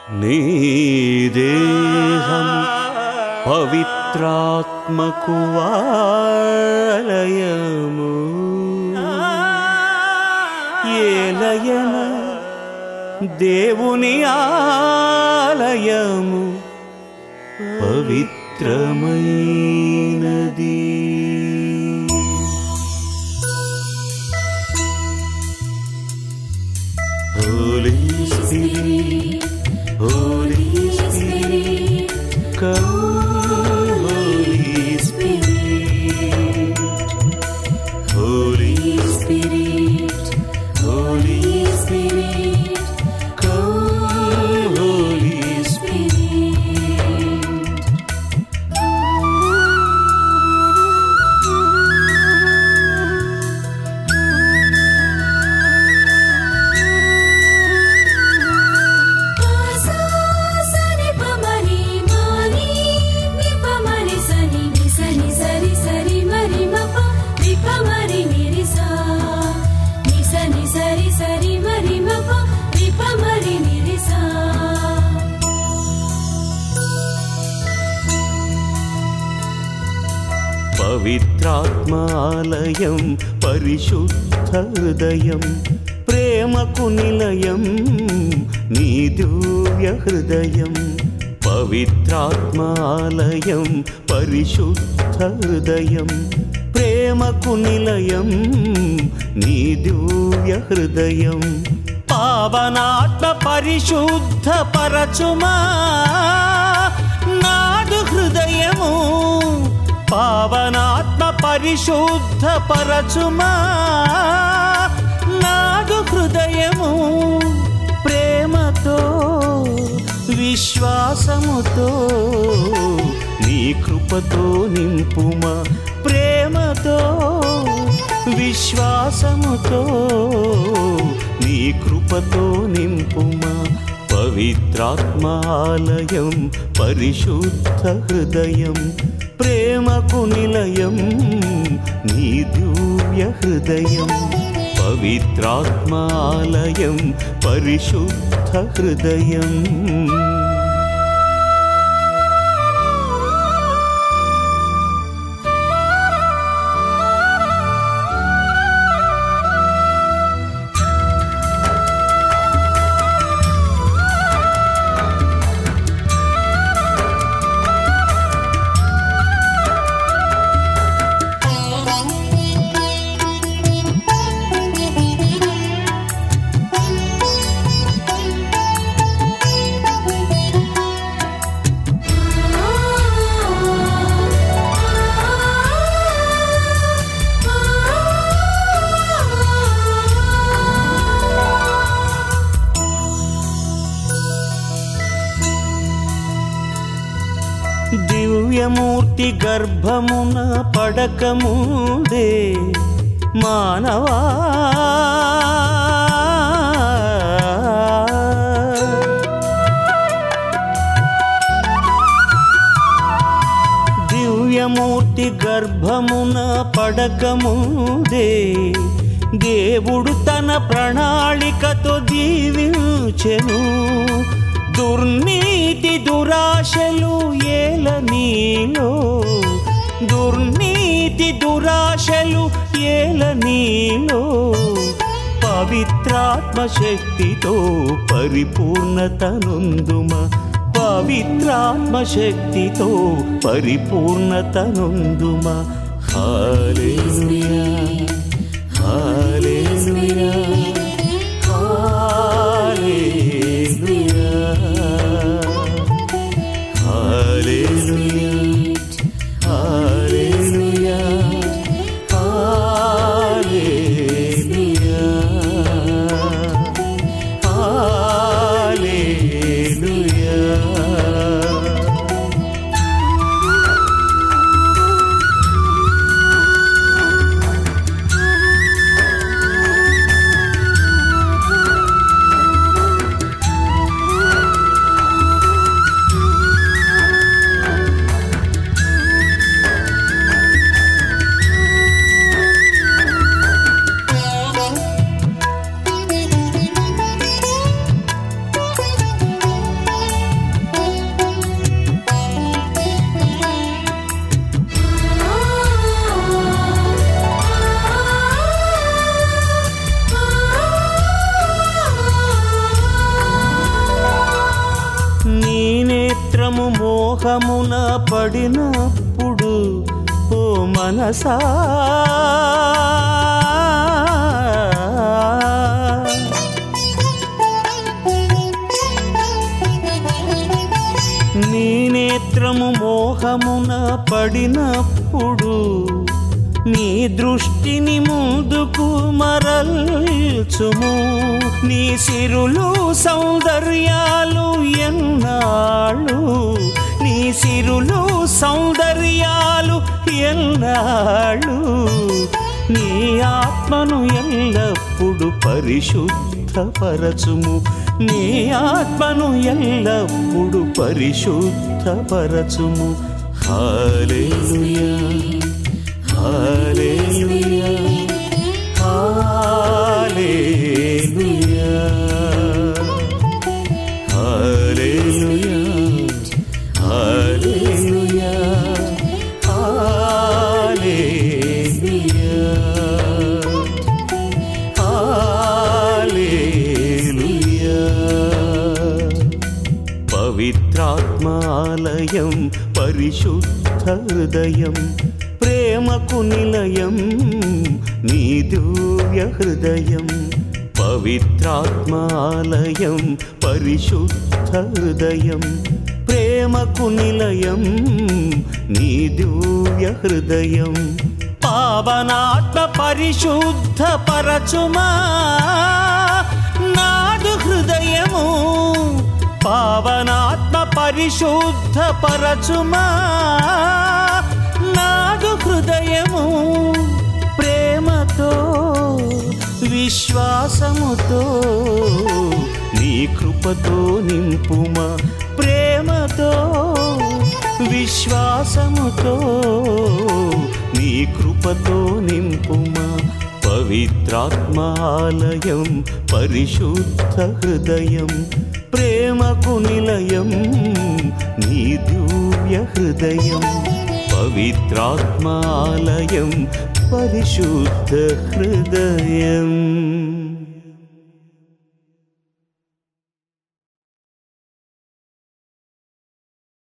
నీ దేహం పవిత్రాత్మకు ఆలయము ఏలయన దేవుని ఆలయము పవిత్రమైనది Holy Spirit, Holy Spirit, come, Holy Spirit, Holy Spirit, Holy Spirit, come, Holy Spirit. ఆసా సని పమరి మాని ని పమరి సని ని సని సరి సరి మరి మప ని పమరి నిరిసా ని సని సరి సరి మరి మప ని పమరి నిరిసా పవిత్రాత్మాలయం పరిశుద్ధ హృదయం ప్రేమకు నిలయం నీ దివ్య హృదయం పవిత్రాత్మాలయం పరిశుద్ధ హృదయం ప్రేమకు నిలయం నీ దివ్య హృదయం పావనాత్మ పరిశుద్ధ పరచుమా నాదు హృదయము పావనాత్మ పరిశుద్ధ పరచుమా నాదు హృదయము ప్రేమతో విశ్వాసముతో నీ కృపతో నింపుమా ప్రేమతో విశ్వాసముతో నీ కృపతో నింపుమా పవిత్రాత్మాలయం పరిశుద్ధ హృదయం ప్రేమకు నిలయం నీ దివ్య హృదయం పవిత్రాత్మాలయం పరిశుద్ధ హృదయం దివ్యమూర్తి గర్భమున పడకముందే మానవా దివ్యమూర్తి గర్భమున పడకముందే దేవుడు తన ప్రణాళికతో దీవించెను దుర్నీతి దురాశలు ఏల నీలో దుర్నీతి దురాశలు ఏల నీలో పవిత్రాత్మ శక్తితో పరిపూర్ణతనుందుమ పవిత్రాత్మ శక్తితో పరిపూర్ణతనుందుమ hallelujah hallelujah hallelujah hallelujah hallelujah hallelujah మోహమున పడినప్పుడు ఓ మనసా నీ నేత్రము మోహమున పడినప్పుడు నీ దృష్టిని ముందుకు మరల్చుము నీ సిరులు సౌందర్యాలు ఎన్నాళ్ళు నీ సిరులు సౌందర్యాలు ఎన్నాళ్ళు నీ ఆత్మను ఎల్లప్పుడు పరిశుద్ధపరచుము నీ ఆత్మను ఎల్లప్పుడు పరిశుద్ధపరచుము hallelujah hallelujah hallelujah hallelujah hallelujah hallelujah పవిత్రాత్మాలయం పరిశుద్ధ హృదయం ప్రేమకు నిలయం నీ దివ్య హృదయం పవిత్రాత్మాలయం పరిశుద్ధ హృదయం ప్రేమకు నిలయం నీ దివ్య హృదయం పావనాత్మ పరిశుద్ధ పరచుమా నాదు హృదయము పావనాత్మ పరిశుద్ధ పరచుమా నాదు హృదయము ప్రేమతో విశ్వాసముతో నీ కృపతో నింపుమా ప్రేమతో విశ్వాసముతో నీ కృపతో నింపుమా పవిత్రాత్మాలయం పరిశుద్ధ హృదయం ప్రేమకు నిలయం నీ దివ్య హృదయం పవిత్రాత్మాలయం పరిశుద్ధ హృదయం